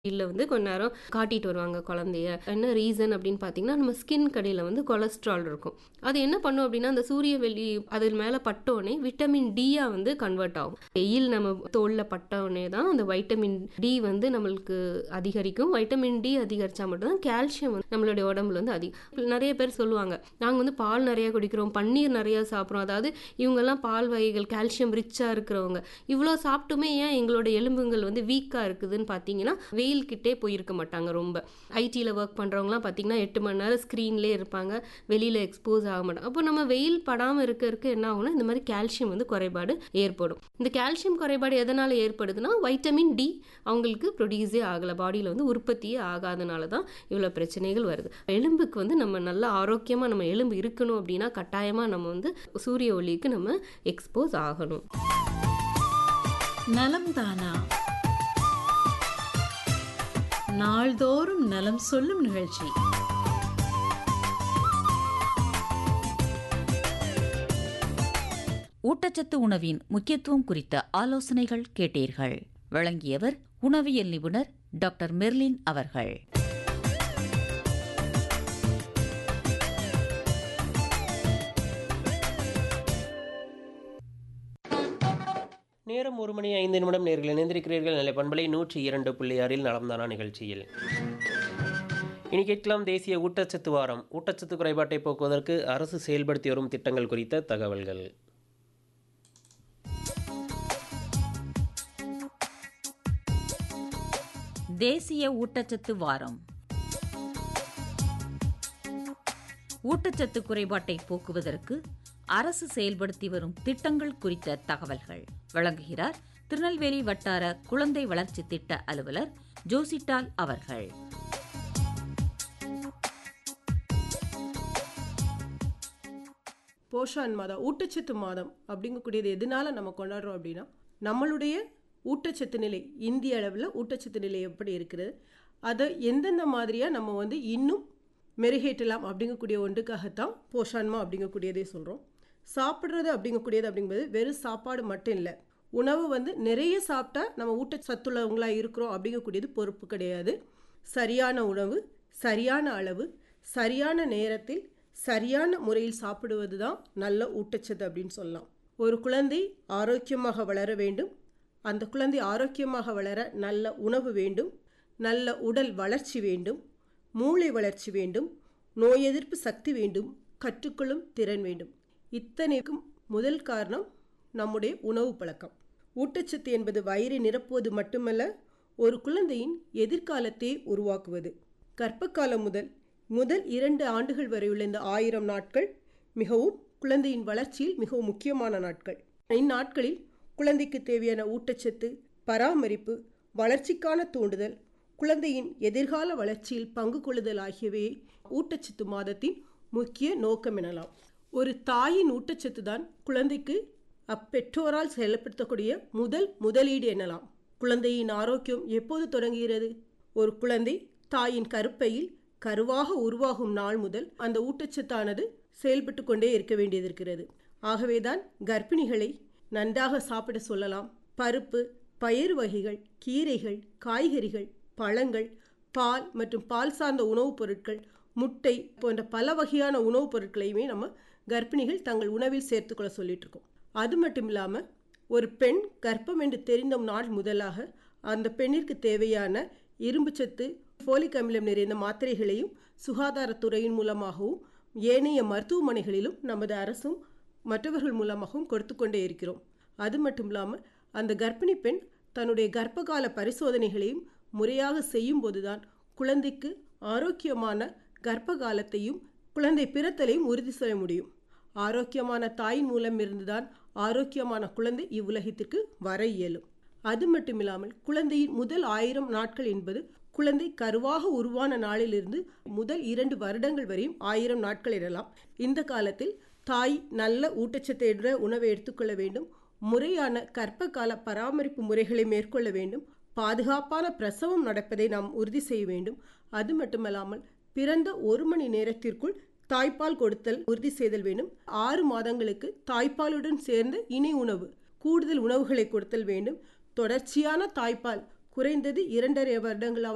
இல்ல வந்து கொஞ்ச நேரம் காட்டிட்டு வருவாங்க குழந்தைய. என்ன ரீசன் அப்படின்னு பார்த்தீங்கன்னா, நம்ம ஸ்கின் கடியில வந்து கொலஸ்ட்ரால் இருக்கும். அது என்ன பண்ணும் அப்படின்னா, அந்த சூரிய வெளி அது மேல பட்டோனே விட்டமின் டியா வந்து கன்வெர்ட் ஆகும். வெயில் நம்ம தோல்ல பட்டோனே தான் அந்த வைட்டமின் டி வந்து நம்மளுக்கு அதிகரிக்கும். வைட்டமின் டி அதிகரிச்சா மட்டும் தான் கால்சியம் வந்து நம்மளுடைய உடம்புல வந்து அதிகம். நெறைய பேர் சொல்லுவாங்க, நாங்க வந்து பால் நெறைய குடிக்கிறோம், பன்னீர் நெறைய சாப்பிடுறோம். அதாவது இவங்கலாம் பால் வகைகள் கால்சியம் ரிச்சா இருக்கிறவங்க. இவ்ளோ சாப்பிட்டுமே ஏன் எங்களோட எலும்புகள் வந்து வீக்கா இருக்குதுன்னு பார்த்தீங்கன்னா, வெயில் கிட்டே போயிருக்க மாட்டாங்க ரொம்ப. ஐடில வொர்க் பண்றவங்கலாம் பார்த்தீங்கன்னா, 8 மணி நேரம் ஸ்க்ரீன்லயே இருப்பாங்க. வெளியில எக்ஸ்போஸ் ஆக மாட்டாங்க. அப்போ நம்ம வெயில் படாம இருக்க இருக்க என்ன ஆகும்னா, இந்த மாரி கால்சியம் வந்து குறைபாடு ஏற்படும். இந்த கால்சியம் குறைபாடு எதனால ஏற்படுதுன்னா, வைட்டமின் டி அவங்களுக்கு ப்ரொடியூஸே ஆகல. பாடியில வந்து உற்பத்தியே ஆகாதனால தான் இவ்ளோ பிரச்சனைகள் வருது. எலும்புக்கு வந்து நம்ம நல்லா ஆரோக்கியமா நம்ம எலும்பு இருக்கணும் அப்படின்னா, கட்டாயமா நம்ம வந்து சூரிய ஒளிக்கு நம்ம எக்ஸ்போஸ் ஆகணும். நலம் தானா நாள்தோறும் நலம் சொல்லும் நிகழ்ச்சி ஊட்டச்சத்து உணவின் முக்கியத்துவம் குறித்த ஆலோசனைகள் கேட்டீர்கள் வழங்கியவர் உணவியல் நிபுணர் டாக்டர் மெர்லின் அவர்கள் நேரம் ஒரு மணி ஐந்து நிமிடம் நேர்கள் இணைந்திருக்கிறீர்கள் நிலை பண்பலை நூற்றி இரண்டு புள்ளி ஆறில் நலம்தானா நிகழ்ச்சியில் இனி கேட்கலாம் தேசிய ஊட்டச்சத்து வாரம் ஊட்டச்சத்து குறைபாட்டை போக்குவதற்கு அரசு செயல்படுத்தி வரும் திட்டங்கள் குறித்த தகவல்கள் தேசிய ஊட்டச்சத்து வாரம் ஊட்டச்சத்து குறைபாட்டை போக்குவதற்கு அரசு செயல்படுத்தி வரும் திட்டங்கள் குறித்த தகவல்கள் வழங்குகிறார் திருநெல்வேலி வட்டார குழந்தை வளர்ச்சி திட்ட அலுவலர் ஜோசிட்டால் அவர்கள் போஷான் மாதம் ஊட்டச்சத்து மாதம் அப்படிங்கக்கூடியது எதனால நம்ம கொண்டாடுறோம் அப்படின்னா நம்மளுடைய ஊட்டச்சத்து நிலை இந்திய அளவில் ஊட்டச்சத்து நிலை எப்படி இருக்கிறது அதை எந்தெந்த மாதிரியாக நம்ம வந்து இன்னும் மெருகேற்றலாம் அப்படிங்கக்கூடிய ஒன்றுக்காகத்தான் போஷான்மா அப்படிங்கக்கூடியதே சொல்கிறோம் சாப்பிட்றது அப்படிங்கக்கூடியது அப்படிங்கிறது வெறும் சாப்பாடு மட்டும் இல்லை உணவு வந்து நிறைய சாப்பிட்டா நம்ம ஊட்டச்சத்துள்ளவங்களாக இருக்கிறோம் அப்படிங்கக்கூடியது பொறுப்பு கிடையாது சரியான உணவு சரியான அளவு சரியான நேரத்தில் சரியான முறையில் சாப்பிடுவது தான் நல்ல ஊட்டச்சத்து அப்படின்னு சொல்லலாம் ஒரு குழந்தை ஆரோக்கியமாக வளர வேண்டும் அந்த குழந்தை ஆரோக்கியமாக வளர நல்ல உணவு வேண்டும் நல்ல உடல் வளர்ச்சி வேண்டும் மூளை வளர்ச்சி வேண்டும் நோய் எதிர்ப்பு சக்தி வேண்டும் கற்றுக்கொள்ளும் திறன் வேண்டும் இத்தனைக்கும் முதல் காரணம் நம்முடைய உணவு பழக்கம் ஊட்டச்சத்து என்பது வயிறை நிரப்புவது மட்டுமல்ல ஒரு குழந்தையின் எதிர்காலத்தை உருவாக்குவது கர்ப்பகாலம் முதல் முதல் இரண்டு ஆண்டுகள் வரையுள்ள இந்த ஆயிரம் நாட்கள் மிகவும் குழந்தையின் வளர்ச்சியில் மிகவும் முக்கியமான நாட்கள் இந்நாட்களில் குழந்தைக்கு தேவையான ஊட்டச்சத்து பராமரிப்பு வளர்ச்சிக்கான தூண்டுதல் குழந்தையின் எதிர்கால வளர்ச்சியில் பங்கு கொள்ளுதல் ஆகியவை ஊட்டச்சத்து மாதத்தின் முக்கிய நோக்கம் எனலாம் ஒரு தாயின் ஊட்டச்சத்து தான் குழந்தைக்கு அப்பெற்றோரால் செயல்படுத்தக்கூடிய முதல் முதலீடு எனலாம் குழந்தையின் ஆரோக்கியம் எப்போது தொடங்குகிறது ஒரு குழந்தை தாயின் கருப்பையில் கருவாக உருவாகும் நாள் முதல் அந்த ஊட்டச்சத்தானது செயல்பட்டு கொண்டே இருக்க வேண்டியது இருக்கிறது ஆகவேதான் கர்ப்பிணிகளை நன்றாக சாப்பிட சொல்லலாம் பருப்பு பயிர் வகைகள் கீரைகள் காய்கறிகள் பழங்கள் பால் மற்றும் பால் சார்ந்த உணவுப் பொருட்கள் முட்டை போன்ற பல வகையான உணவுப் பொருட்களையுமே நம்ம கர்ப்பிணிகள் தங்கள் உணவில் சேர்த்துக்கொள்ள சொல்லிட்டு இருக்கோம் அது மட்டும் இல்லாமல் ஒரு பெண் கர்ப்பம் என்று தெரிந்த நாள் முதலாக அந்த பெண்ணிற்கு தேவையான இரும்புச்சத்து ஃபோலிக் அமிலம் நிறைந்த மாத்திரைகளையும் சுகாதாரத்துறையின் மூலமாகவும் ஏனைய மருத்துவமனைகளிலும் நமது அரசும் மற்றவர்கள் மூலமாகவும் கொடுத்து கொண்டே இருக்கிறோம் அது மட்டும் இல்லாமல் அந்த கர்ப்பிணி பெண் தன்னுடைய கர்ப்பகால பரிசோதனைகளையும் முறையாக செய்யும் போதுதான் குழந்தைக்கு ஆரோக்கியமான கர்ப்ப காலத்தையும் குழந்தை பிறத்தலையும் உறுதி செய்ய முடியும் ஆரோக்கியமான தாயின் மூலம் இருந்துதான் ஆரோக்கியமான குழந்தை இவ்வுலகத்திற்கு வர இயலும் அது மட்டுமில்லாமல் குழந்தையின் முதல் ஆயிரம் நாட்கள் என்பது குழந்தை கருவாக உருவான நாளிலிருந்து முதல் இரண்டு வருடங்கள் வரையும் ஆயிரம் நாட்கள் இடலாம் இந்த காலத்தில் தாய் நல்ல ஊட்டச்சத்தை உணவை எடுத்துக்கொள்ள வேண்டும் முறையான கர்ப்ப கால பராமரிப்பு முறைகளை மேற்கொள்ள வேண்டும் பாதுகாப்பான பிரசவம் நடப்பதை நாம் உறுதி செய்ய வேண்டும் அது மட்டுமல்லாமல் பிறந்த ஒரு மணி நேரத்திற்குள் தாய்ப்பால் கொடுத்தல் உறுதி செய்தல் வேண்டும் ஆறு மாதங்களுக்கு தாய்ப்பாலுடன் சேர்ந்த இணை உணவு கூடுதல் உணவுகளை கொடுத்தல் வேண்டும் தொடர்ச்சியான தாய்ப்பால் குறைந்தது இரண்டரை வருடங்களாவது